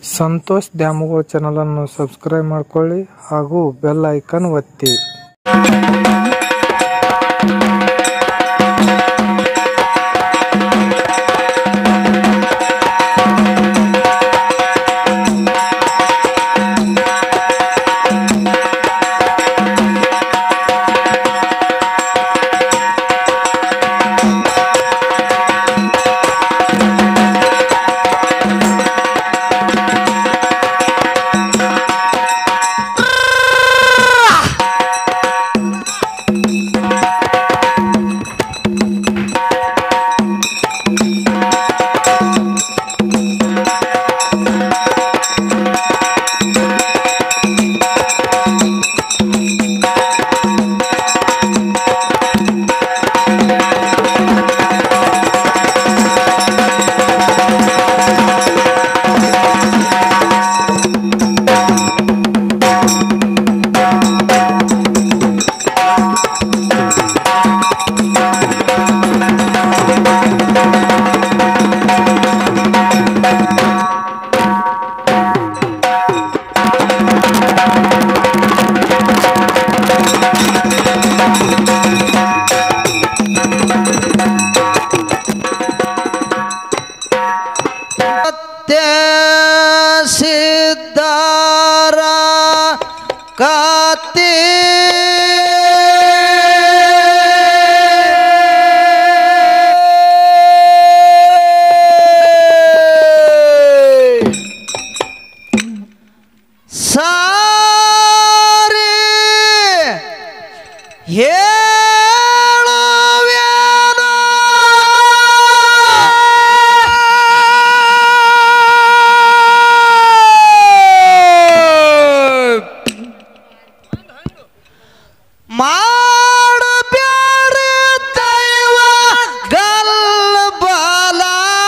ಸಂತೋಷ್ ದ್ಯಾಮವ್ವ ಚಾನಲನ್ನು ಸಬ್ಸ್ಕ್ರೈಬ್ ಮಾಡ್ಕೊಳ್ಳಿ ಹಾಗೂ ಬೆಲ್ ಐಕನ್ ಒತ್ತಿ ಸತ್ಯ ಸಿದ್ಧಾರ ಕಾತಿ ಸಾರಿ ಹೇಳುವೆನು ಮಾಡಬ್ಯಾರೆ ದೈವ ಗಲ್ಬಲ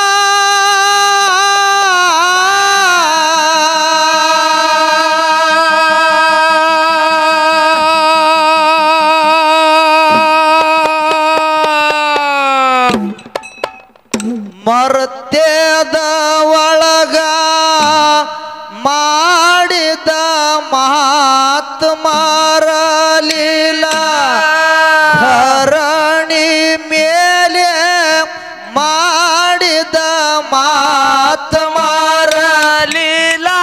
ಮರ್ತ್ಯದ ಒಳಗ ಮಾಡಿದ ಮಹಾತ್ಮರ ಲೀಲಾ ಧರಣಿ ಮೇಲೆ ಮಾಡಿದ ಮಾತ್ಮರ ಲೀಲಾ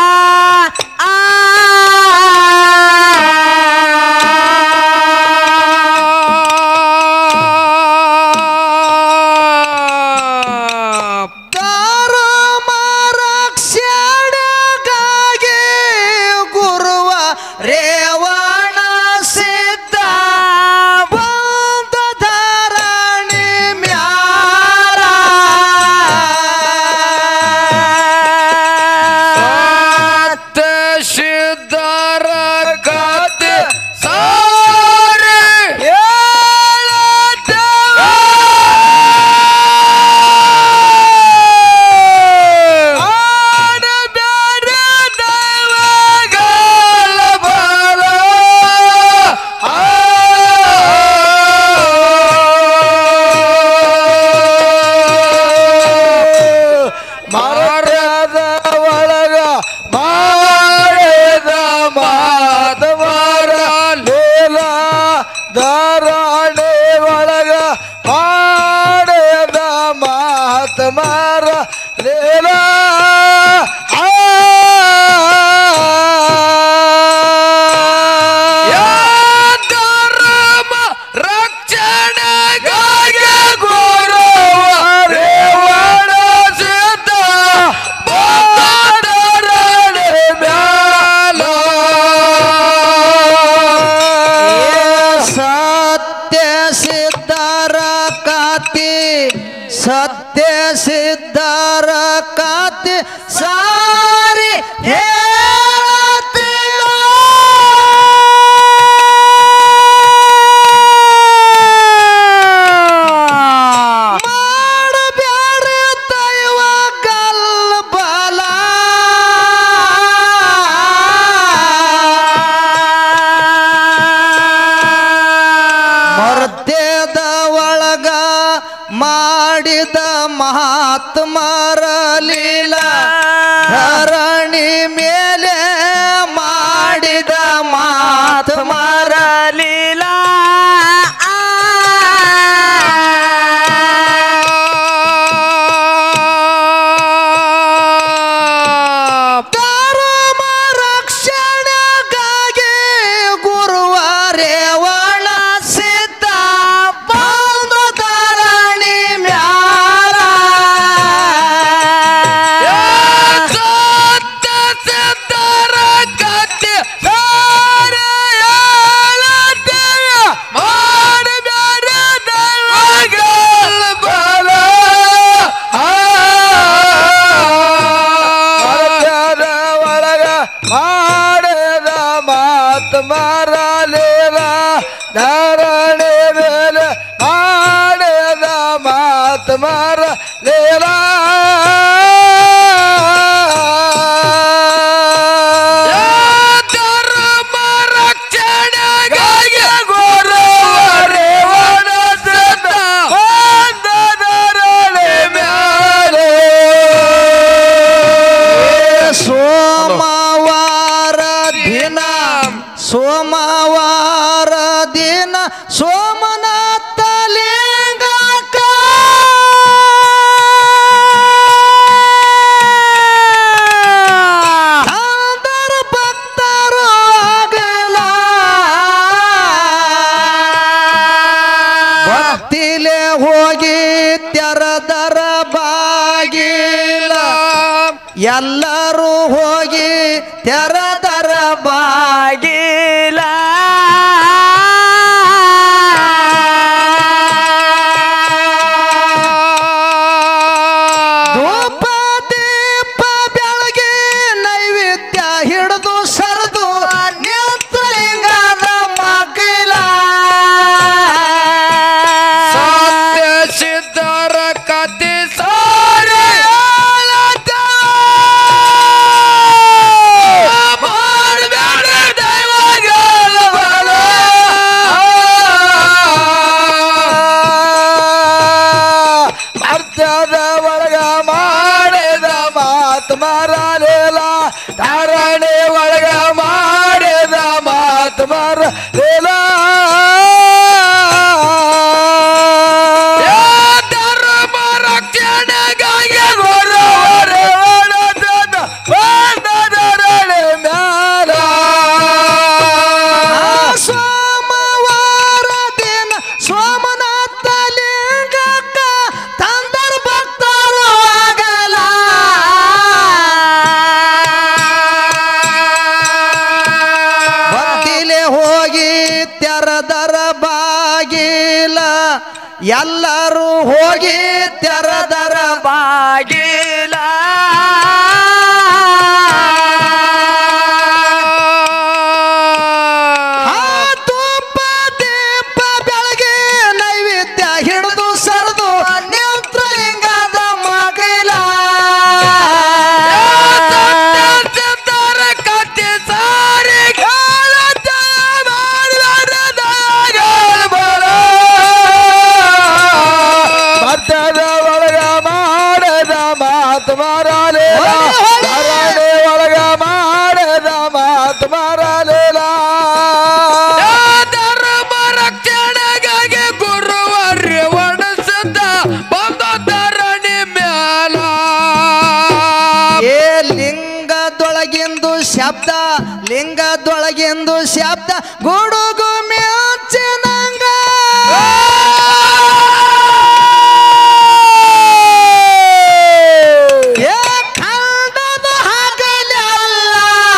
ಧರ್ಮ ರಕ್ಷಣೆಗಾಗಿ ಗುರುವ ರೇವಣ ಸಿದ್ಧ ಬಂದ ಧರಣಿ ಮ್ಯಾಲ ಸಿದ್ಧರ ಕತೆ ಸಾರಿ ಮರದ ಒಳಗ ಮಾಡಿದ ಮಾತವರ ಲೀಲ ಧಾರಣೆ ಒಳಗ ಮಾಡಿದ ಮಾತಮರ ಲೀಲ ಧರ್ಮ ರಕ್ಷಣೆಗಾಗಿ ಗುರುವ ರೇವಣ ಸಿದ್ಧ ಬಂದರಡೆ ಮ್ಯಾಲ ಸತ್ಯ ಸಿದ್ಧರ ಕಾತಿ ಸತ್ಯ ಸಿದ್ಧರ ಕಾತಿ ಸಾರಿ ಮಾಡಬ್ಯಾರೆ ದೈವ ಗಲ್ಬಲ ಮರ್ತ್ಯದ ಒಳಗ ಮಾಡಿದ ಮಹಾತ್ಮರ ಲೀಲಾ ಧರ ಧಾರಣಿ ಮೇಲೆ ಮಾಡಿದ ಮಾತು ಮರಲಿಲ್ಲ ಧರ್ಮ ರಕ್ಷಣೆಗಾಗಿ ಗುರುವಾರೇ ಒಳ ಸಿದ್ಧ ಬಂದು ಧರಣಿ ಮ್ಯಾಲ ಸತ್ತ ಸಿದ್ಧರ ಕತ್ತಿ ಸಾರ ಹೇಳತ್ತೇವ. ಮಾಡಬ್ಯಾಡ ದೈವಗಳ ಬಲ. ಆ. ಮರತ್ಯಾದ ಒಳಗ ಮಾಡಿದ ಮಾತು ಮರಲಿಲ್ಲ ಧಾರಣೆ ಮೇಲೆ ಮಾಡಿದ ಮಾತು ಮರಲಿಲ್ಲ ಧರ್ಮ ರಕ್ಷಣೆಗಾಗಿ ಗುರುವರೇ ಒಣಸಿದ ಬಂಧನರಳೆ ಮ್ಯಾಲೆ. ಸೋಮವಾರ ದಿನ ಸೋಮವಾರ ದಿನ ಸೋಮನಾಥ ಲಿಂಗಕ್ಕ ಅಂದರ ಭಕ್ತರು ಆಗಲ ಭಕ್ತಿಲೆ ಹೋಗಿ ತೆರದರ ಬಾಗಿಲ ಎಲ್ಲರೂ ಹೋಗಿ ತೆರದರ ಬಾಗಿಲ ಧೂಪ ದೀಪ ಬೆಳಗ್ಗೆ ನೈವೇದ್ಯ ಹಿಡಿದು ಸರದು ನೇತ್ರಲಿಂಗದ ಮಗಿಲ ಸತ್ಯ ಸಿದ್ಧರ ಕತೆ ಸಾರಿ ಮಾಡಬೇಡ ದೈವಗಳ ಬಲ. ಮರ್ತ್ಯದ ಒಳಗ ಮಾಡಿದ ಮಾತು ಮರಲಿಲ್ಲ ಧಾರಣೆ ಒಳಗ ಮಾಡಿದ ಮಾತು ಮರಲಿಲ್ಲ ಧರ್ಮ ರಕ್ಷಣೆಗಾಗಿ ಗುರುವರೇ ಒಣಸಿದ ಬಂಧನರಳೆ ಮ್ಯಾಲ. ಸೋಮವಾರ ದಿನ ಸೋಮನಾಥ ಲಿಂಗಕ್ಕ ತಂದರ ಭಕ್ತರು ಆಗಲ ಭಕ್ತಿಲೆ ಹೋಗಿ ತೆರದರ ಬಾಗಿಲ ಎಲ್ಲರೂ ಹೋಗಿ ತೆರದರ ಬಾಗಿಲ ಆ ತುಪ್ಪ ದೀಪ ಬೆಳಗ್ಗೆ ನೈವೇದ್ಯ ಹಿಡಿದು ಸರದು ನೇತ್ರಲಿಂಗದ ಮಗಿಲ ಸಿದ್ಧರ ಕತೆ ಸಾರಿ ಕಾಲದ ಮಾಡಬೇಡ ದಯಗಳ ಬಲ. ಭಕ್ತದ ಒಳಗ ಮಾಡದ ಮಾತು ಮರಲಿಲ್ಲ ಧಾರಣೆ ಒಳಗ ಮಾಡದ ಮಾತು ಮರಲಿಲ್ಲ ಧರ್ಮ ರಕ್ಷಣೆಗಾಗಿ ಗುರುವರ್ಯ ಒಣಸಿದ್ದ ಬಂದ ಧರಣಿ ಮ್ಯಾಲ ಏ ಲಿಂಗದೊಳಗಿಂದು ಶಬ್ದ ಲಿಂಗದೊಳಗಿಂದು ಶಬ್ದ ಗುಡುಗು ಮಿಂಚಿನಂಗ ಏ ಖಂಡದ ಹಗಲೆಲ್ಲ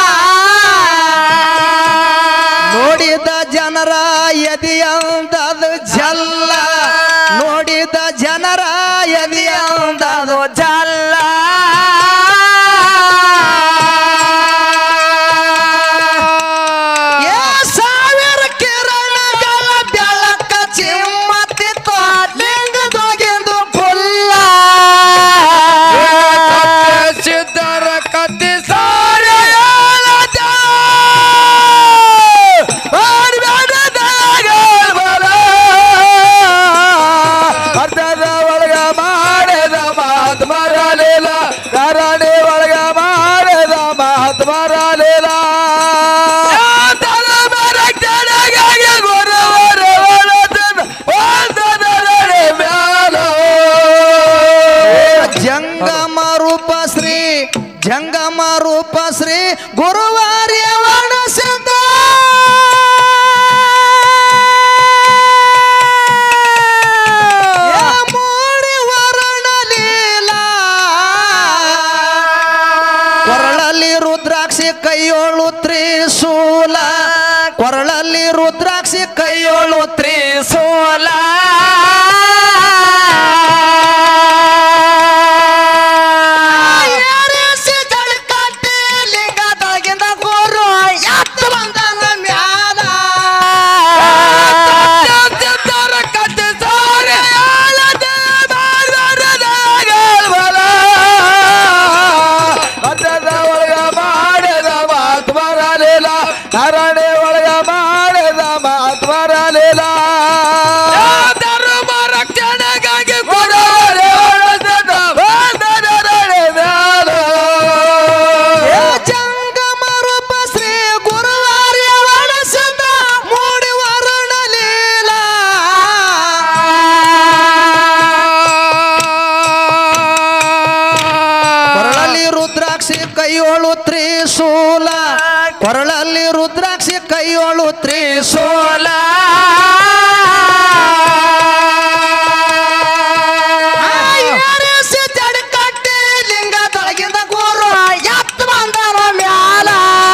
ನೋಡಿದ ಜನರ ಎದೆಯಂದದು ಜಲ್ಲ ನೋಡಿದ ಜನರ ಎದೆಯಂದದು ಜಲ್ಲ ಏ ಸಾವಿರ ಕಿರಣಗಳ ಜಂಗಮ ರೂಪ ಶ್ರೀ ಗುರುವಾರ್ಯ ವನಸಿದ್ಧ ಏ ಮೂಡಿ ವರುಣ ಲೀಲಾ. ಕೊರಳಲ್ಲಿ ರುದ್ರಾಕ್ಷಿ ಕೈಯೋಳು ತ್ರಿಶೂಲ ಕೊರಳಲ್ಲಿ ರುದ್ರಾಕ್ಷಿ ಕೈಯೋಳು ತ್ರಿಶೂಲ ಏರಿಸಿ ಜಳಕಟ್ಟಿ ಲಿಂಗದೊಳಗಿಂದ ಗುರು ಎತ್ತು ಬಂದನ ಮ್ಯಾಲ ಮದ್ದದ ಒಳಗ ಮಾಡಿದ ಮಾತು ಬರಲಿಲ್ಲ ಧರಣಿ ಒಳಗ ಮಾಡಿದ ಮಾತು ಬರಲಿಲ್ಲ ಧರ್ಮ ರಕ್ಷಣೆಗಾಗಿ ಏ ಜಂಗಮ ರೂಪ ಶ್ರೀ ಗುರುವಾರ್ಯ ವನಸಿದ್ಧ ಮೂಡಿ ವರುಣ ಲೀಲಾ ಕೊರಳಲ್ಲಿ ರುದ್ರಾಕ್ಷಿ ಕೈಯೋಳು ತ್ರಿಶೂಲ ಕೊರಳಲ್ಲಿ ರುದ್ರಾಕ್ಷಿ ಕೈಯೋಳು ತ್ರಿಶೂಲ ಏರಿಸಿ ಜಡಕಟ್ಟಿ ಲಿಂಗದೊಳಗಿಂದ ಗುರು ಎತ್ತು ಬಂದನ ಮ್ಯಾಲ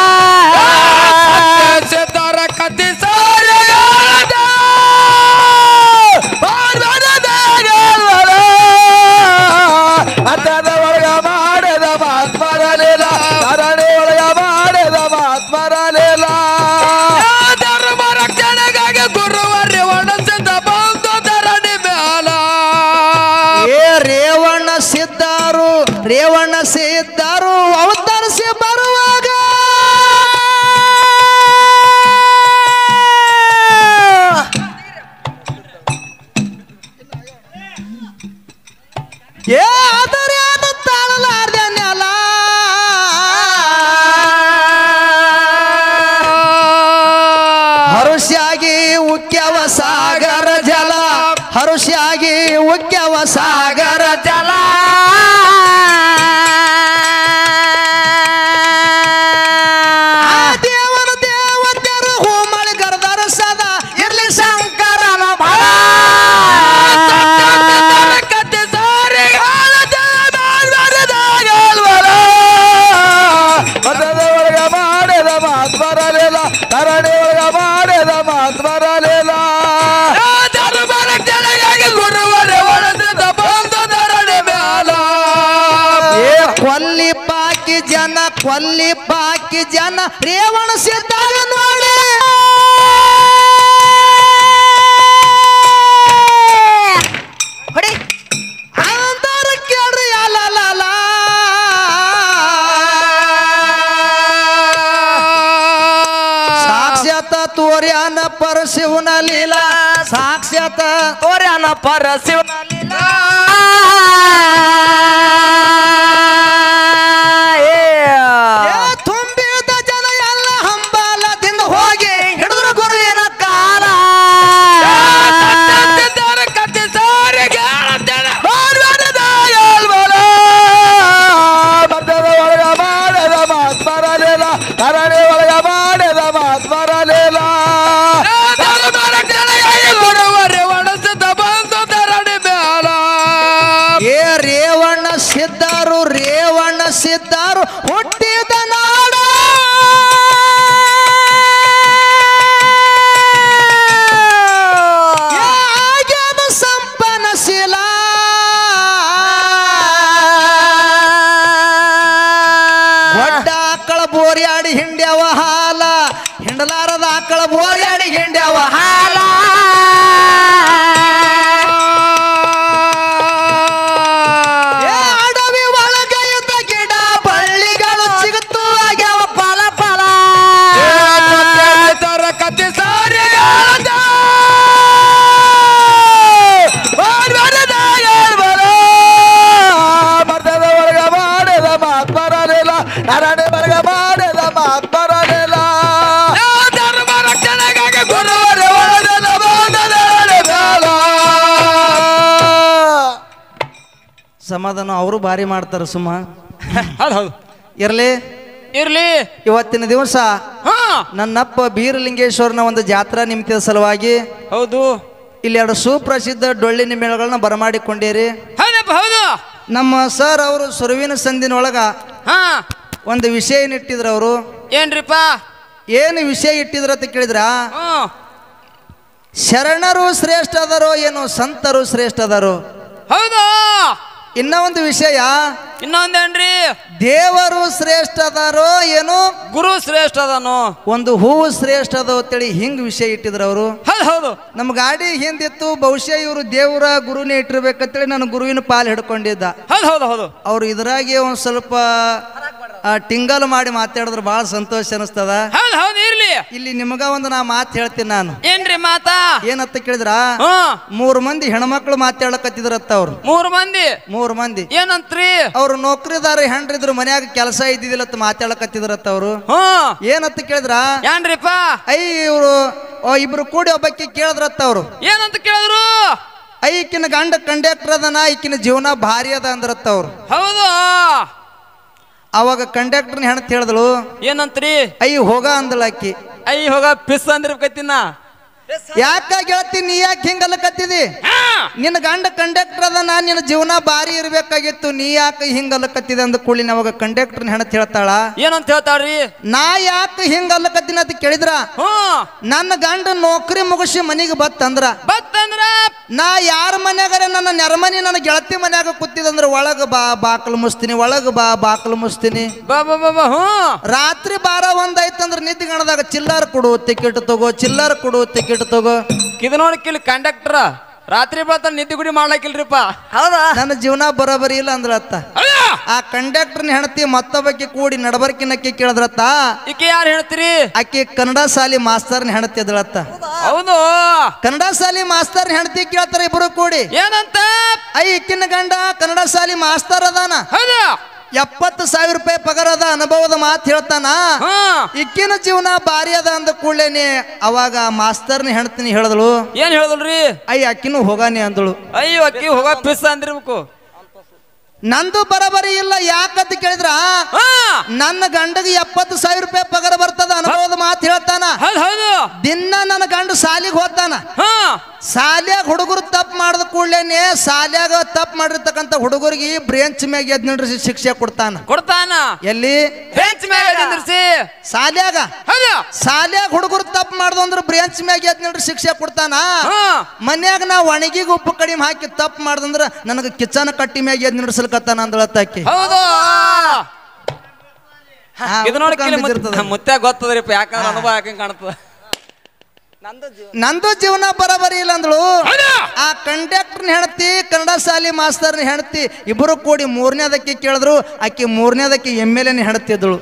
ಸಿದ್ಧರ ಕತಿ ಸಾರಿ ಅರ್ಥದ ಒಳಗ ಮಾಡಿದ ಮಾತ್ ಬರಲಿಲ್ಲ ಧರಣಿ ಒಳಗ ಮಾಡಿದ ಮಾತ್ ಬರಲಿಲ್ಲ ಧರ್ಮ ರಕ್ಷಣೆಗಾಗಿ ಗುರುವರ್ಯ ಒಣಸಿದ ಬಂದು ಧರಣಿ ಮ್ಯಾಲ ಏ ರೇವಣ್ಣ ಸಿದ್ಧಾರು ರೇವಣ್ಣ ಸಿದ್ಧಾರು ಅವತರಿಸಿ ಬರುವಾಗ ಏ ಅದರೇನು ತಾಳಲಾರ್ದೆ ನೆಲ ಹರುಷ್ಯಾಗಿ ಉಕ್ಯವ ಸಾಗರ ಜಲ ಹರುಷ್ಯಾಗಿ ಉಕ್ಯವ ಸಾಗರ ಜಲ ಆ ದೇವರ ದೇವತೆಯರು ಹೂಮಳಿ ಗರ್ದರ ಸದಾ ಇರ್ಲಿ ಶಂಕರನ ಬಲ ಕತೆ ಸಾರಿ ಮತದ ಒಳಗ ಮಾಡಿದ ಮಾತು ಬರಲಿಲ್ಲ ಧರಣಿ ಒಳಗ ಮಾಡಿದ ಮಾತು ಬರಲಿಲ್ಲ ಗುರುವರೆ ಒಳಸಿದ ಬಂದು ಧರಣಿ ಮ್ಯಾಲ ಏ ಕೊಲ್ಲಿ ಬಾಕಿ ಜನ ಕೊಲ್ಲಿ ಬಾಕಿ ಜನ ರೇವಣ ಸಿದ್ಧಾಗ ನೋಡಿ ಹೊಡಿ ಅಂತಾರ ಕೇಳ್ರಿ ಅಲಲಲ. ಸಾಕ್ಷಾತ ತೋರ್ಯಾನ ಪರಶಿವನ ಲೀಲಾ ಸಾಕ್ಷಾತ ತೋರ್ಯಾನ ಪರಶಿವನ ಲೀಲಾ ಏ ತುಂಬಿದ ಜನ ಎಲ್ಲ ಹಂಬಲದಿಂದ ಹೋಗಿ ಹಿಡಿದ್ರು ಗುರುವಿನ ಕಾಲ ಕತೆ ಸಾರಿ ಮತದ ಒಳಗ ಮಾಡಿದ ಮಾತು ಬರಲಿಲ್ಲ ಧರಣಿ ಒಳಗ ಮಾಡಿದ ಮಾತು ಬರಲಿಲ್ಲ ಗುರುವರೆ ಒಣಸಿದ ಬಂದು ಧರಣಿ ಮ್ಯಾಲ ಏ ರೇವಣ್ಣ ಸಿದ್ಧಾರು ರೇವಣ್ಣ ಸಿದ್ಧಾರು ಹುಟ್ಟಿದ ನಾಡ ಏ ಆಗ್ಯಾದ ಸಂಪನಶೀಲ ದೊಡ್ಡ ಆಕಳ ಬೋರ್ಯಾಡಿ ಹಿಂಡ್ಯಾವ ಹಾಲ ಹಿಂಡಲಾರದ ಆಕಳ ಬೋರ್ಯಾಡಿ ಹಿಂಡ್ಯಾವ ಹಾಲ ಏ ಅಡವಿ ಒಳಗ ಇದ್ದ ಗಿಡ ಬಳ್ಳಿಗಳು ಸಿಗುತ್ತೂ ಆಗ್ಯಾವ ಫಲ ಫಲ ತರ ಕತೆ ಸಾರಿ ಮತದ ಒಳಗ ಮಾಡಿದ ಮಾತು ಬರಲಿಲ್ಲ ಧರಣಿ ಒಳಗ ಮಾಡಿದ ಮಾತು ಬರಲಿಲ್ಲ ಧರ್ಮ ರಕ್ಷಣೆಗಾಗಿ ಗುರುವರೆ ಒಳದ ಬಂದ ಧರಣಿ ಮ್ಯಾಲ ಸಮಾಧಾನ ಅವರು ಭಾರಿ ಮಾಡ್ತಾರ ಸುಮ್ಮ ಹೌದು ಹೌದು ಇರ್ಲಿ ಇರ್ಲಿ ಇವತ್ತಿನ ದಿವಸ ಹಾ ನನ್ನಪ್ಪ ಬೀರಲಿಂಗೇಶ್ವರನ ಒಂದು ಜಾತ್ರಾ ನಿಮಿತ್ತದ ಸಲುವಾಗಿ ಹೌದು ಇಲ್ಲಿ ಎರಡು ಸುಪ್ರಸಿದ್ಧ ಡೊಳ್ಳಿನ ಮೇಳಗಳನ್ನ ಬರಮಾಡಿಕೊಂಡಿರಿ ಹೌದಪ್ಪ ಹೌದು ನಮ್ಮ ಸರ್ ಅವರು ಸುರುವಿನ ಸಂದಿನೊಳಗ ಹಾ ಒಂದು ವಿಷಯ ಏನಿಟ್ಟಿದ್ರು ಅವರು ಏನ್ರಿಪ್ಪ ಏನು ವಿಷಯ ಇಟ್ಟಿದ್ರು ಅಂತ ಕೇಳಿದ್ರ ಹ್ಮ್ ಶರಣರು ಶ್ರೇಷ್ಠ ಅದಾರೋ ಏನು ಸಂತರು ಶ್ರೇಷ್ಠ ಅದಾರೋ ಹೌದು ಇನ್ನ ಒಂದು ವಿಷಯ ಇನ್ನೊಂದೇನ್ರಿ ದೇವರು ಶ್ರೇಷ್ಠ ಅದಾರೋ ಏನು ಗುರು ಶ್ರೇಷ್ಠ ಅದನು ಒಂದು ಹೂವು ಶ್ರೇಷ್ಠ ಅದ ಅಂತೇಳಿ ಹಿಂಗ್ ವಿಷಯ ಇಟ್ಟಿದ್ರು ಅವರು ಹೌದು ಹೌದು ನಮ್ಮ ಗಾಡಿ ಹಿಂದಿತ್ತು ಬಹುಶಃ ಇವರು ದೇವರ ಗುರುನೇ ಇಟ್ಟಿರ್ಬೇಕಂತೇಳಿ ನಾನು ಗುರುವಿನ ಪಾಲ್ ಹಿಡ್ಕೊಂಡಿದ್ದ ಹೌದು ಹೌದು ಹೌದು ಅವ್ರು ಇದ್ರಾಗೆ ಒಂದು ಸ್ವಲ್ಪ ಆ, ಟಿಂಗಲ್ ಮಾಡಿ ಮಾತಾಡಿದ್ರೆ ಭಾಳ ಸಂತೋಷ ಅನಿಸ್ತದ ಹೌದು ಹೌದು ಇರ್ಲಿ ಇಲ್ಲಿ ನಿಮಗ ಒಂದು ನಾ ಮಾತು ಹೇಳ್ತೀನಿ ನಾನು ಏನ್ರಿ ಮಾತಾ ಏನಂತ ಕೇಳಿದ್ರ ಹ್ಮ್ ಮೂರು ಮಂದಿ ಹೆಣ್ಮಕ್ಳು ಮಾತಾಡಕತ್ತಿದ್ರತ್ತ ಅವ್ರು ಮೂರ್ ಮಂದಿ ಮೂರು ಮಂದಿ ಏನಂತ್ರಿ ಅವ್ರು ನೌಕರಿದಾರ ಹೆಂಡ್ರಿದ್ರು ಮನ್ಯಾಗ ಕೆಲಸ ಇದ್ದಿದ್ದಿಲ್ಲ ಅಂತ ಮಾತಾಡಕತ್ತಿದ್ರತ್ತ ಅವ್ರು ಹ್ಮ್ ಏನಂತ ಕೇಳಿದ್ರ ಏನ್ರಿಪ್ಪ ಐ ಇವರು ಇಬ್ರು ಕೂಡಿ ಒಬ್ಬಕ್ಕೆ ಕೇಳಿದ್ರತ್ತ ಅವ್ರು ಏನಂತ ಕೇಳಿದ್ರು ಐ ಈಕಿನ ಗಂಡ ಕಂಡಕ್ಟರ್ ಅದನ ಈಕಿನ ಜೀವನ ಭಾರಿ ಅದ ಅಂದ್ರತ್ತ ಅವ್ರು ಹೌದು ಅವಾಗ ಕಂಡಕ್ಟರ್ನ ಹೆಣ್ತಿ ಹೇಳಿದಳು ಏನಂತ್ರಿ ಐ ಹೋಗ ಅಂದಳ ಆಕಿ ಐ ಹೋಗ ಪಿಸ್ ಅಂದಿರ್ಬೇಕತ್ತಿನ ಯಾಕ ಗೆಳತಿ ನೀ ಯಾಕೆ ಹಿಂಗಲ್ಲಕತ್ತಿದಿ ನಿನ್ನ ಗಂಡ ಕಂಡಕ್ಟರ್ ಅದ ನಾ ನಿನ್ನ ಜೀವನ ಭಾರಿ ಇರ್ಬೇಕಾಗಿತ್ತು ನೀ ಯಾಕೆ ಹಿಂಗಲ್ಲಕತ್ತಿದೆ ಅಂದ ಕೂಡಲಿ ಅವಾಗ ಕಂಡಕ್ಟರ್ನ ಹೆಣತ್ ಹೇಳ್ತಾಳ ಏನಂತ ಹೇಳ್ತಾಳ್ರಿ ನಾ ಯಾಕೆ ಹಿಂಗಲ್ಲಕತ್ತೀನಿ ಅಂತ ಕೇಳಿದ್ರ ಹ್ಮ್ ನನ್ನ ಗಂಡ ನೌಕರಿ ಮುಗಿಸಿ ಮನಿಗೆ ಬತ್ತಂದ್ರ ಬತ್ತಂದ್ರ ನಾ ಯಾರ ಮನ್ಯಾಗಾರ ನನ್ನ ನೆರಮನಿ ನನ್ನ ಗೆಳತಿ ಮನ್ಯಾಗ ಕೂತಿದಂದ್ರ ಒಳಗ ಬಾ ಬಾಕಲು ಮುಸ್ತೀನಿ ಒಳಗ ಬಾ ಬಾಕಲು ಮುಸ್ತೀನಿ ಬಾ ಬಾ ಬಾ ಬಾ ಹ್ಮ್ ರಾತ್ರಿ ಬಾರ ಒಂದ್ ಆಯ್ತಂದ್ರ ನಿದ್ದೆ ಗಣದಾಗ ಚಿಲ್ಲರ್ ಕೊಡು ಟಿಕೆಟ್ ತಗೋ ಚಿಲ್ಲರ್ ಕೊಡು ಟಿಕೆಟ್ ತಗೋ ಇದು ನೋಡಿ ಕಿಲ್ ಕಂಡಕ್ಟರ್ ರಾತ್ರಿ ಬೆಳತ ನಿದ್ದೆ ಗುಡಿ ಮಾಡ್ಲಾಕಿಲ್ರಿಪ್ಪ ಹೌದಾ ನನ್ನ ಜೀವನ ಬರೋಬರಿ ಇಲ್ಲ ಅಂದ್ರತ್ತ ಹೌದಾ? ಆ ಕಂಡಕ್ಟರ್ನ ಹೆಣತಿ ಮತ್ತೊಬ್ಬಕ್ಕೆ ಕೂಡಿ ನಡಬರ್ಕಿನಕ್ಕೆ ಕೇಳಿದ್ರತ್ತ ಈಕೆ ಯಾರು ಹೇಳ್ತೀರಿ ಆಕಿ ಕನ್ನಡ ಶಾಲಿ ಮಾಸ್ತರ್ನ ಹೆಣತಿ ಎದಳತ್ತ ಹೌದು ಕನ್ನಡ ಶಾಲಿ ಮಾಸ್ತರ್ನ ಹೆಣತಿ ಕೇಳ್ತಾರ ಇಬ್ರು ಕೂಡಿ ಏನಂತ ಐ ಇಕ್ಕಿನ ಗಂಡ ಕನ್ನಡ ಶಾಲಿ ಮಾಸ್ತರ್ ಅದಾನ ಹೌದು ಎಪ್ಪತ್ತು ಸಾವಿರ ರೂಪಾಯಿ ಪಗಾರ ಅದ ಅನುಭವದ ಮಾತು ಹೇಳ್ತಾನ ಹ್ಮ್ ಇಕ್ಕಿನ ಜೀವನ ಭಾರಿ ಅದ ಅಂದ ಕೂಡಲೇನೆ ಅವಾಗ ಮಾಸ್ತರ್ನ ಹೆಣ್ತೀನಿ ಹೇಳಿದಳು ಏನ್ ಹೇಳಿದ್ರಿ ಐ ಅಕ್ಕಿನೂ ಹೋಗಾನೆ ಅಂದಳು ಅಯ್ಯೋ ಅಕ್ಕಿ ಹೋಗ ಪಿಸ್ ಅಂದಿರ್ಬೇಕು ನಂದು ಬರಬರಿ ಇಲ್ಲ ಯಾಕಂತ ಕೇಳಿದ್ರ ಹಾ ನನ್ನ ಗಂಡಗೆ ಎಪ್ಪತ್ತು ಸಾವಿರ ರೂಪಾಯಿ ಪಗಾರ ಬರ್ತದ ಅನುಭವದ ಮಾತು ಹೇಳ್ತಾನ ಹೌದು ಹೌದು ದಿನ ನನ್ನ ಗಂಡ ಸಾಲಿಗೆ ಹೋಗ್ತಾನ ಹಾ ಸಾಲ್ಯಾಗ ಹುಡುಗರು ತಪ್ಪು ಮಾಡಿದ ಕೂಡಲೇನೆ ಸಾಲ್ಯಾಗ ತಪ್ಪು ಮಾಡಿರ್ತಕ್ಕಂಥ ಹುಡುಗರಿಗೆ ಬ್ರೇಂಚ್ ಮ್ಯಾಗ ಎದ್ ನಿಂದ್ರಿಸಿ ಶಿಕ್ಷೆ ಕೊಡ್ತಾನ ಕೊಡ್ತಾನ ಎಲ್ಲಿ ಬೆಂಚ್ ಮ್ಯಾಗ ನಿಂದ್ರಿಸಿ ಸಾಲ್ಯಾಗ ಹೌದು ಸಾಲ್ಯಾಗ ಹುಡುಗರು ತಪ್ಪು ಮಾಡ್ದು ಅಂದ್ರೆ ಬ್ರೇಂಚ್ ಮ್ಯಾಗ ಎದ್ ನಿಂದ್ರಿ ಶಿಕ್ಷೆ ಕೊಡ್ತಾನ ಹಾ ಮನ್ಯಾಗ ನಾ ಒಣಗಿಗೆ ಉಪ್ಪು ಕಡಿಮೆ ಹಾಕಿ ತಪ್ಪು ಮಾಡ್ದಂದ್ರ ನನಗೆ ಕಿಚನ ಕಟ್ಟಿ ಮ್ಯಾಗ ಎದ್ ನಿಂದ್ರಿಸಲ್ಕತ್ತಾನ ಅಂದಳತ್ತಾಕಿ ಹೌದು ಹಾ, ಇದು ನೋಡಿ ಉಪ್ಪು ಕಮ್ಮಿ ಇರ್ತದ. ಮುತ್ತೆ ಗೊತ್ತದ್ರಿಪ್ಪ ಯಾಕಂದ್ರೆ ಅನುಭವ ಯಾಕಂಗ್ ಕಾಣ್ತದ ನಂದು ಜೀವನ ಬರಬರಿ ಇಲ್ಲ ಅಂದಳು ಹೌದು ಆ ಕಂಡಕ್ಟರ್ನ ಹೆಣ್ತಿ ಕನ್ನಡ ಶಾಲಿ ಮಾಸ್ತರ್ನ ಹೆಣ್ತಿ ಇಬ್ಬರು ಕೂಡಿ ಮೂರನೇದಕ್ಕೆ ಕೇಳಿದ್ರು ಆಕಿ ಮೂರನೇದಕ್ಕೆ ಎಮ್ ಎಲ್ ಎನ್ ಹೆಣ್ತಿದ್ಳು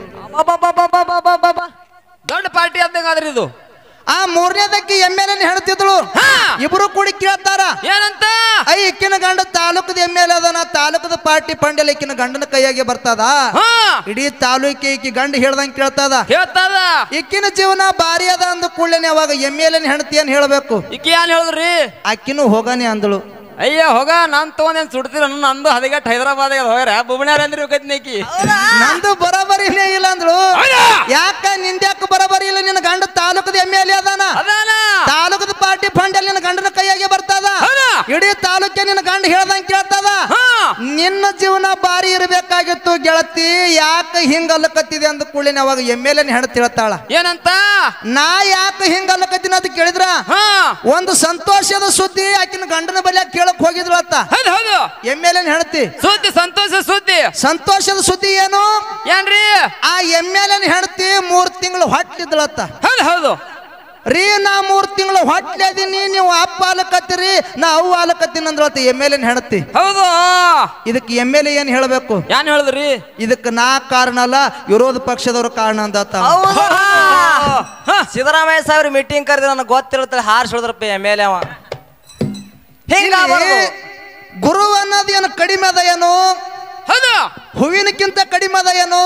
ದೊಡ್ಡ ಪಾರ್ಟಿ ಆದಂಗಾದ್ರಿ ಇದು ಆ ಮೂರನೇದಕ್ಕೆ ಎಮ್ ಎಲ್ ಎನ್ ಹೆಣ್ತಿದ್ಳು ಹಾ. ಇಬ್ರು ಕೂಡಿ ಕೇಳ್ತಾರ ಏನಂತ ಐ ಇಕ್ಕಿನ ಗಂಡ ತಾಲೂಕದ ಎಮ್ ಎಲ್ ಅದನ ತಾಲೂಕದ ಪಾರ್ಟಿ ಪಂಡೆಲ್ ಇಕ್ಕಿನ ಗಂಡನ ಕೈಯಾಗೆ ಬರ್ತದ ಹಾ ಇಡೀ ತಾಲೂಕಿ ಇಕ್ಕಿ ಗಂಡ ಹೇಳ್ದಂಗೆ ಕೇಳ್ತದ ಹೇಳ್ತದ ಇಕ್ಕಿನ ಜೀವನ ಭಾರಿ ಅದ ಅಂದ ಕೂಡಲೇ ಅವಾಗ ಎಮ್ ಎಲ್ ಎನ್ ಹೆಣ್ತಿ ಏನ್ ಹೇಳ್ಬೇಕು ಈಕಿ ಏನ್ ಹೇಳಿದ್ರಿ ಆಕಿನೂ ಹೋಗಾನೆ ಅಂದಳು ಅಯ್ಯ ಹೋಗ ನಾನ್ ತಗೊಂಡೇನ್ ಸುಡ್ತೀರ ನಂದು ಹದಿಗಟ್ ಹೈದರಾಬಾದ್ ಹೋಗ್ಯಾರ ಬುಬ್ಣ್ಯಾರ ಅಂದ್ರಿ ಕತ್ನೇಕಿ ನಂದು ಬರೋಬರಿನೇ ಇಲ್ಲ ಅಂದಳು ಹೌದಾ? ಯಾಕ ನಿಂದ್ಯಾಕ ಬರೋಬರಿ ಇಲ್ಲ ನಿನ್ನ ಗಂಡ ತಾಲೂಕದ ಎಮ್ ಎಲ್ ಎ ಅದಾನ ಅದಾನ ತಾಲೂಕದ ಪಾರ್ಟಿ ಫಂಡ್ ನಿನ್ನ ಗಂಡನ ಕೈಯಾಗೆ ಬರ್ತದ ಹೌದಾ? ಇಡೀ ತಾಲೂಕೆ ನಿನ್ನ ಗಂಡ ಹೇಳ್ದಂಗ್ ಕೇಳ್ತದ ಹಾ ನಿನ್ನ ಜೀವನ ಬಾರಿ ಇರಬೇಕಾಗಿತ್ತು ಗೆಳತಿ ಯಾಕ ಹಿಂಗ ಅಲ್ಲಕತ್ತಿದೆ ಅಂದ ಕೂಡಲೇ ಅವಾಗ ಎಮ್ ಎಲ್ ಎನ್ ಹೆಣ್ತಿ ಹೇಳ್ತಾಳ ಏನಂತ ನಾ ಯಾಕ ಹಿಂಗ ಅಲ್ಲಕತ್ತೀನಿ ಅಂತ ಕೇಳಿದ್ರ ಹಾ ಒಂದು ಸಂತೋಷದ ಸುದ್ದಿ ಆಕಿನ ಗಂಡನ ಬಲ್ಯಾಗ ಕೇಳಕ್ ಹೋಗಿದ್ಳು ಅತ್ತ ಹೌದು ಹೌದು ಎಮ್ ಎಲ್ ಎನ್ ಹೆಣ್ತಿ ಸುದ್ದಿ ಸಂತೋಷ ಸುದ್ದಿ ಸಂತೋಷದ ಸುದ್ದಿ ಏನು ಏನ್ರಿ ಆ ಎಮ್ ಎಲ್ ಎನ್ ಹೆಣ್ತಿ ಮೂರ್ ತಿಂಗಳು ಹೊಟ್ಟಿದ್ಳತ್ತ ಹೌದು ಹೌದು ರೀ ನಾ ಮೂರ್ ತಿಂಗಳು ಹೊಟ್ಲೆದೀನಿ ನೀವು ಅಪ್ಪ ಆಲಕತ್ತೀರಿ ನಾ ಅವ್ವ ಆಲಕತ್ತೀನಿ ಅಂದ್ರತ್ತ ಎಮ್ ಎಲ್ ಎನ್ ಹೆಣ್ತಿ ಹೌದು ಇದಕ್ಕೆ ಎಮ್ ಎಲ್ ಎ ಏನ್ ಹೇಳ್ಬೇಕು ಏನ್ ಹೇಳಿದ್ರಿ ಇದಕ್ಕೆ ನಾ ಕಾರಣ ಅಲ್ಲ ವಿರೋಧ ಪಕ್ಷದವ್ರ ಕಾರಣ ಅಂದತ್ತ ಸಿದ್ದರಾಮಯ್ಯ ಸಾಹೇಬ್ರ ಮೀಟಿಂಗ್ ಕರೆದು ನನಗೆ ಗೊತ್ತಿರುತ್ತೆ ಹಾರ್ಸ್ ಹೊಡೆದ್ರಪ್ಪ ಎಮ್ ಎಲ್ ಅವ ಹಿಂಗ ಇಲ್ಲಿ ಗುರು ಅನ್ನೋದು ಏನು ಕಡಿಮೆ ಅದ ಏನು ಹೌದು ಹೂವಿನಕ್ಕಿಂತ ಕಡಿಮೆ ಅದ ಏನು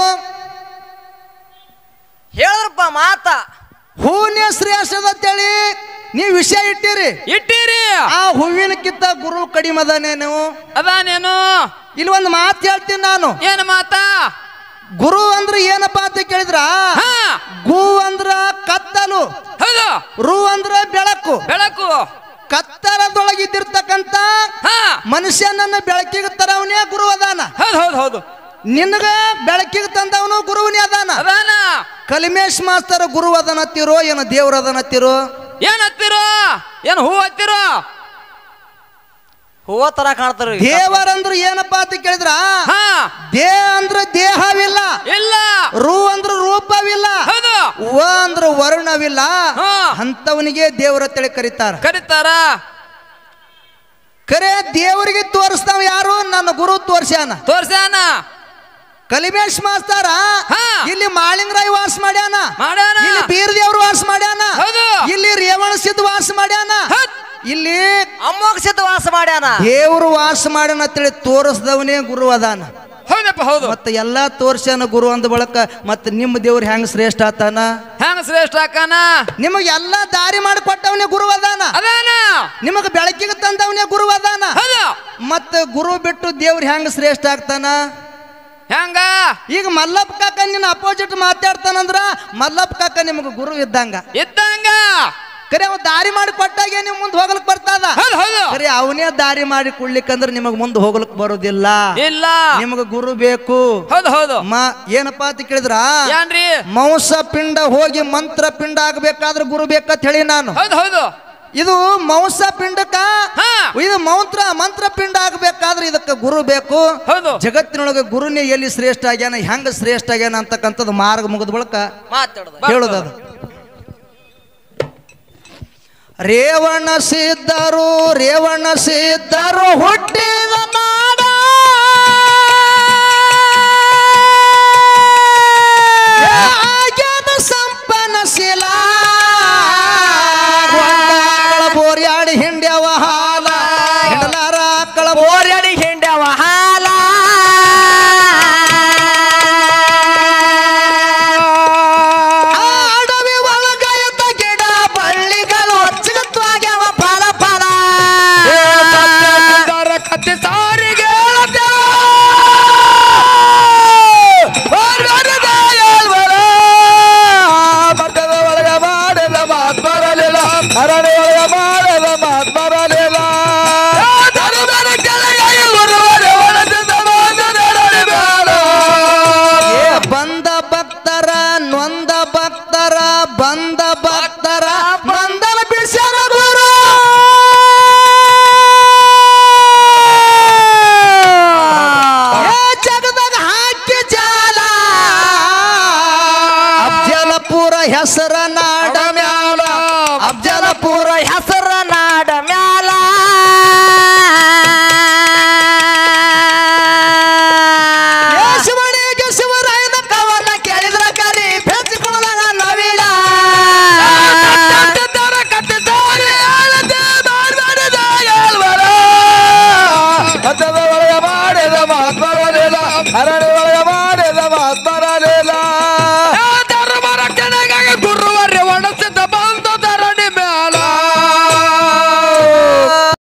ಹೇಳಿದ್ರಪ್ಪ ಮಾತ ಹೂವಿನ ಶ್ರೇಷ್ಠ ಅದ ಅಂತೇಳಿ ನೀವು ವಿಷಯ ಇಟ್ಟಿರಿ ಇಟ್ಟಿರಿ ಆ ಹೂವಿನಕ್ಕಿಂತ ಗುರು ಕಡಿಮೆ ಅದಾನೇನು ಅದಾನೇನು ಇಲ್ಲಿ ಒಂದು ಮಾತು ಹೇಳ್ತೀನಿ ನಾನು ಏನ್ ಮಾತಾ ಗುರು ಅಂದ್ರೆ ಏನಪ್ಪಾ ಅಂತ ಕೇಳಿದ್ರ ಹಾ ಗು ಅಂದ್ರ ಕತ್ತಲು ಹೌದು ರು ಅಂದ್ರ ಬೆಳಕು ಬೆಳಕು ಕತ್ತಲದೊಳಗಿದ್ದಿರ್ತಕ್ಕಂತ ಹಾ ಮನುಷ್ಯನನ್ನ ಬೆಳಕಿಗೆ ತರವನೇ ಗುರು ಅದಾನ ಹೌದು ಹೌದು ಹೌದು ನಿನಗ ಬೆಳಕಿಗೆ ತಂದವನು ಗುರುವನೇ ಅದಾನ ಅದಾನ ಕಲಿಮೇಶ್ ಮಾಸ್ತರ್ ಗುರು ಅದನತ್ತಿರೋ ಏನು ದೇವ್ರ ಅದನತ್ತಿರೋ ಏನ್ ಹತ್ತಿರೋ ಏನ್ ಹೂ ಹತ್ತಿರೋ ಹೂವ ತರ ಕಾಣ್ತಾರ ದೇವರಂದ್ರ ಏನಪ್ಪಾ ಅಂತ ಕೇಳಿದ್ರ ಹಾ ದೇ ಅಂದ್ರ ದೇಹವಿಲ್ಲ ಇಲ್ಲ ರು ಅಂದ್ರ ರೂಪವಿಲ್ಲ ಹೌದು ವ ಅಂದ್ರ ವರ್ಣವಿಲ್ಲ ಹಾ. ಅಂತವನಿಗೆ ದೇವರ ತಳಿ ಕರೀತಾರ ಕರೀತಾರ ಕರೆ ದೇವರಿಗೆ ತೋರಿಸ್ತಾವ ಯಾರು ನನ್ನ ಗುರು ತೋರ್ಸ್ಯಾನ ತೋರ್ಸ್ಯಾನ ಕಲಿಮೇಶ್ ಮಾಸ್ತಾರ ಹಾ. ಇಲ್ಲಿ ಮಾಳಿಂಗರಾಯ್ ವಾಸ ಮಾಡ್ಯಾನ ಮಾಡ್ಯಾನ. ಇಲ್ಲಿ ಬೀರದೇವ್ರು ವಾಸ ಮಾಡ್ಯಾನ ಹೌದು. ಇಲ್ಲಿ ರೇವಣ ಸಿದ್ಧ ವಾಸ ಮಾಡ್ಯಾನ ಹೌದ್. ಇಲ್ಲಿ ಅಮೋಘ ಸಿದ್ಧ ವಾಸ ಮಾಡ್ಯಾನ ದೇವ್ರು ವಾಸ ಮಾಡ್ಯಾನ ಅಂತೇಳಿ ತೋರಿಸ್ದವನೇ ಗುರು ಅದಾನ ಹೌದಪ್ಪ ಹೌದು ಮತ್ತ ಎಲ್ಲಾ ತೋರ್ಸ್ಯಾನ ಗುರು ಅಂದ ಬಳಕ ಮತ್ತ ನಿಮ್ಮ ದೇವ್ರು ಹೆಂಗ್ ಶ್ರೇಷ್ಠ ಆತಾನ ಹೆಂಗ ಶ್ರೇಷ್ಠ ಅಕ್ಕನ ನಿಮಗೆ ಎಲ್ಲಾ ದಾರಿ ಮಾಡಿಕೊಟ್ಟವನೇ ಗುರು ಅದಾನ ಅದಾನ ನಿಮಗ ಬೆಳಕಿಗೆ ತಂದವನೇ ಗುರು ಅದಾನ ಹೌದು ಮತ್ತ ಗುರು ಬಿಟ್ಟು ದೇವ್ರು ಹೆಂಗ್ ಶ್ರೇಷ್ಠ ಆಗ್ತಾನ ಹೆಂಗ ಈಗ ಮಲ್ಲಪ್ಪ ಕಾಕ ನಿನ್ನ ಅಪೋಸಿಟ್ ಮಾತಾಡ್ತಾನಂದ್ರ ಮಲ್ಲಪ್ಪ ಕಾಕ ನಿಮಗೆ ಗುರು ಇದ್ದಂಗ ಇದ್ದಂಗ ಕರೆ ಅವ ದಾರಿ ಮಾಡಿ ಕೊಟ್ಟಾಗೆ ನೀವು ಮುಂದೆ ಹೋಗ್ಲಿಕ್ ಬರ್ತದ ಹೌದು ಹೌದು ಕರೆ ಅವನೇ ದಾರಿ ಮಾಡಿ ಕೊಡ್ಲಿಕ್ಕಂದ್ರ ನಿಮಗ್ ಮುಂದೆ ಹೋಗ್ಲಿಕ್ ಬರೋದಿಲ್ಲ ಇಲ್ಲ ನಿಮಗ ಗುರು ಬೇಕು ಹೌದು ಹೌದು ಮ ಏನಪ್ಪಾ ಅಂತ ಕೇಳಿದ್ರ ಏನ್ರಿ ಮಾಂಸ ಪಿಂಡ ಹೋಗಿ ಮಂತ್ರ ಪಿಂಡ ಆಗ್ಬೇಕಾದ್ರ ಗುರು ಬೇಕಂತ ಹೇಳಿ ನಾನು ಹೌದು ಹೌದು ಇದು ಮಾಂಸ ಪಿಂಡಕ್ಕ ಹಾ. ಇದು ಮಂತ್ರ ಮಂತ್ರ ಪಿಂಡ ಆಗ್ಬೇಕಾದ್ರೆ ಇದಕ್ಕೆ ಗುರು ಬೇಕು ಹೌದು ಜಗತ್ತಿನೊಳಗೆ ಗುರುನೇ ಎಲ್ಲಿ ಶ್ರೇಷ್ಠ ಆಗ್ಯಾನ ಹೆಂಗ ಶ್ರೇಷ್ಠ ಆಗ್ಯಾನ ಅಂತಕ್ಕಂಥದ್ದು ಮಾರ್ಗ ಮುಗಿದ ಬಳಿಕ ಮಾತಾಡೋದು ಹೇಳುದದು ರೇವಣ ಸಿದ್ಧರು ರೇವಣ ಸಿದ್ಧರು ಹುಟ್ಟಿದ ನಾಡ ಆಗ್ಯಾದ ಸಂಪನಶೀಲ ಗೊಂಡಾಗಳ ಬೋರ್ಯಾಡಿ ಹಿಂಡ್ಯವ ಹಾಲ ಹಿಡಲಾರ ಆಕಳ ಓರ್ಯಾಡಿ ಹಿಂಡ್ಯಾವ ಹಾಲ ಅಡವಿ ಒಳಗಯತ ಗಿಡ ಬಳ್ಳಿಗಳು ಅಚ್ಚಗತ್ವಾಗ್ಯಾವ ಫಲ ಫಲ ಕತ್ತಿ ಸಾರಿಗೆ ಮಠದ ಒಳಗ ಮಾಡಿದ ಮಾತ್ ಬರಲಿಲ್ಲ ಅರಳಿ ಒಳಗ ಮಾಡಿದ ಮಾತ್ ಬರಲಿಲ್ಲ ಧರ್ಮದ ಕೆಳಗೆ ಗುರುವರೆ ಒಳಗಿದ್ದ ಮಾತು ನಡೆಯಬೇಡ. ಏ ಬಂದ ಭಕ್ತರ ನೊಂದ ಭಕ್ತರ ಬಂದ ಭಕ್ತರ ಬಂದನ ಬಿಡಿಸ್ಯಾನ ಗುರು ಏ ಜಗದಾಗ ಹಾಕಿ ಜಾಲ ಅಫ್ಜಲಪುರ ಹೆಸರ